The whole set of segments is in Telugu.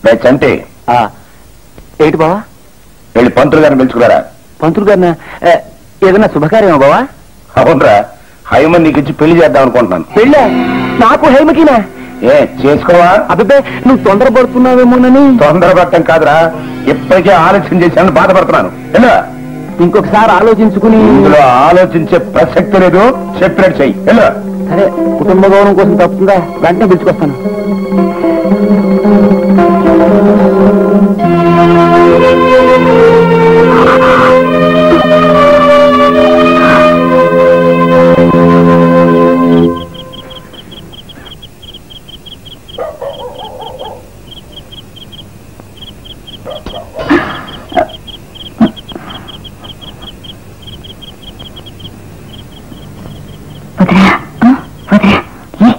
ఏ చంటి ఏంటి బావా వెళ్ళి పంతులు గారిని పిలుచుకురారా పంతులు గారిన ఏదైనా శుభకార్యమా బావా అవునరా హైమన్ నీకు ఇచ్చి పెళ్లి చేద్దాం అనుకుంటున్నాను పెళ్ళా నాకు హేమకినా ఏ చేసుకోవా అబ్బే నువ్వు తొందరపడుతున్నావేమోనని తొందరపడటం కాదురా ఇప్పటికే ఆలోచన చేశాను బాధపడుతున్నాను ఎలా ఇంకొకసారి ఆలోచించుకుని ఇందులో ఆలోచించే ప్రసక్తి లేదు సెపరేట్ చెయ్యి ఎలా సరే కుటుంబ గౌరవం కోసం తప్పుతుందా వెంటనే పిలుచుకొస్తాను వదినా వదినా లే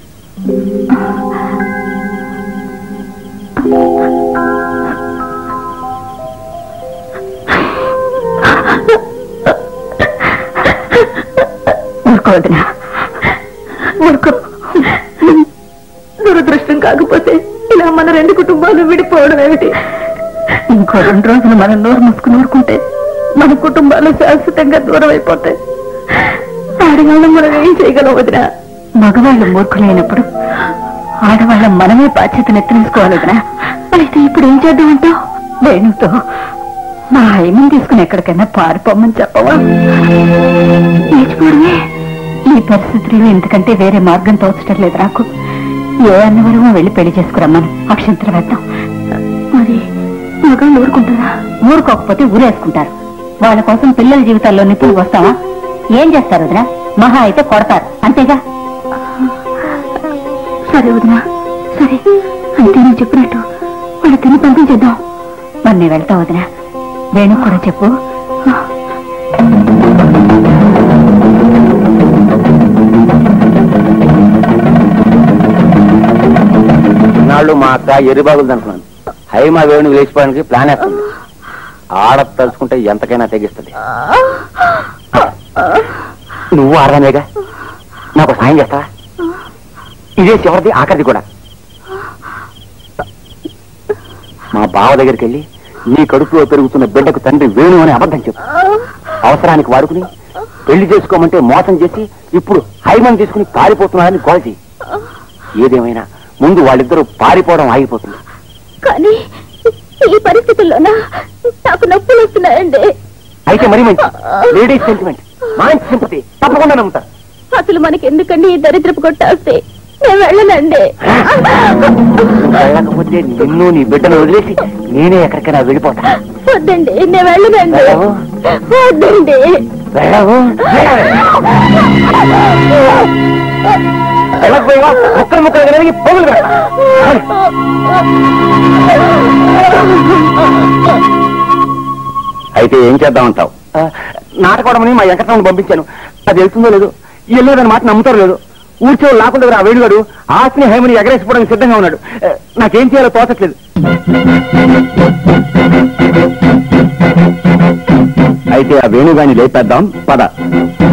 ఊరుకో వదినా ఊరుకో దురదృష్టం కాకపోతే ఇలా మన రెండు కుటుంబాలు విడిపోవడం ఏమిటి ఇంకో రెండు రోజులు మనం నోరు మూసుకుని ఊరుకుంటే మన కుటుంబాలు శాశ్వతంగా దూరం అయిపోతాయి ఆడవాళ్ళం మనం ఏం చేయగలం వదినా మగవాళ్ళు మూర్ఖులైనప్పుడు ఆడవాళ్ళం మనమే బాధ్యతను ఎత్తినేసుకోవాలి వదినా అయితే ఇప్పుడు ఏం చేద్దామంటావు వేణుతో మా హైమని తీసుకుని ఎక్కడికైనా పారిపోమని చెప్పవా లేచిపోవడమే ఈ పరిస్థితుల్లో ఎందుకంటే వేరే మార్గం తోచడం లేదు నాకు ఏ అన్నవరమో వెళ్ళి పెళ్లి చేసుకురమ్మను అక్షంతలు వేద్దాం మరి మగాళ్ళు ఊరుకుంటారా ఊరుకోకపోతే ఊరేసుకుంటారు వాళ్ళ కోసం పిల్లల జీవితాల్లో నిప్పులు వస్తావా ఏం చేస్తారు వదినా మహా అయితే కొడతారు అంతేగా సరే వదినా సరే అయితే నువ్వు చెప్పినట్టు వాళ్ళ తిని పంపించేద్దాం మరి నేను వెళ్తా వదినా వేణు కూడా చెప్పు నాళ్ళు మా అక్క ఎర్రిబాగులు అంటున్నాను హైమా వేణువు లేచిపోవడానికి ప్లాన్ వేస్తుంది ఆడ తలుచుకుంటే ఎంతకైనా తెగిస్తుంది నువ్వు ఆడదానేగా నాకు సాయం చేస్తావా ఇదే చివరిది ఆఖరిది కూడా మా బావ దగ్గరికి వెళ్ళి నీ కడుపులో పెరుగుతున్న బిడ్డకు తండ్రి వేణు అని అబద్ధం చెప్పు అవసరానికి వాడుకుని పెళ్లి చేసుకోమంటే మోసం చేసి ఇప్పుడు హైమన్ తీసుకుని పారిపోతున్నాడని గోల్చి ఏదేమైనా ముందు వాళ్ళిద్దరూ పారిపోవడం ఆగిపోతుంది కానీ ఈ పరిస్థితుల్లోనా నాకు నొప్పులు వస్తున్నాయండి అయితే మరి మంచి లేడీస్ సెంటిమెంట్ మంచి సింపతి తప్పకుండా నమ్ముతారు అసలు మనకి ఎందుకండి ఈ దరిద్రపు కొట్టాస్తే నేను వెళ్ళనండి వెళ్ళకపోతే నిన్ను నీ బిడ్డను వదిలేసి నేనే ఎక్కడికైనా వెళ్ళిపోతా వద్దండి నేను వెళ్ళనండి వెళ్ళవు? వద్దండి వెళ్ళవు వెళ్ళకపోయావా ముక్కలు ముక్కలు కలిగి పొగులు పెడతా అయితే ఏం చేద్దామంటావు నాటకూడమని మా వెంకటరామని పంపించాను అది వెళ్తుందో లేదో వెళ్ళేదని మాట నమ్ముతారు లేదు ఊర్చో లాకుండా దగ్గర ఆ వేడిగాడు ఆస్తిని హేమని ఎగరేసిపోవడానికి సిద్ధంగా ఉన్నాడు ఆ, నాకేం చేయాలో తోచట్లేదు అయితే ఆ వేణుగాని లేపేద్దాం పద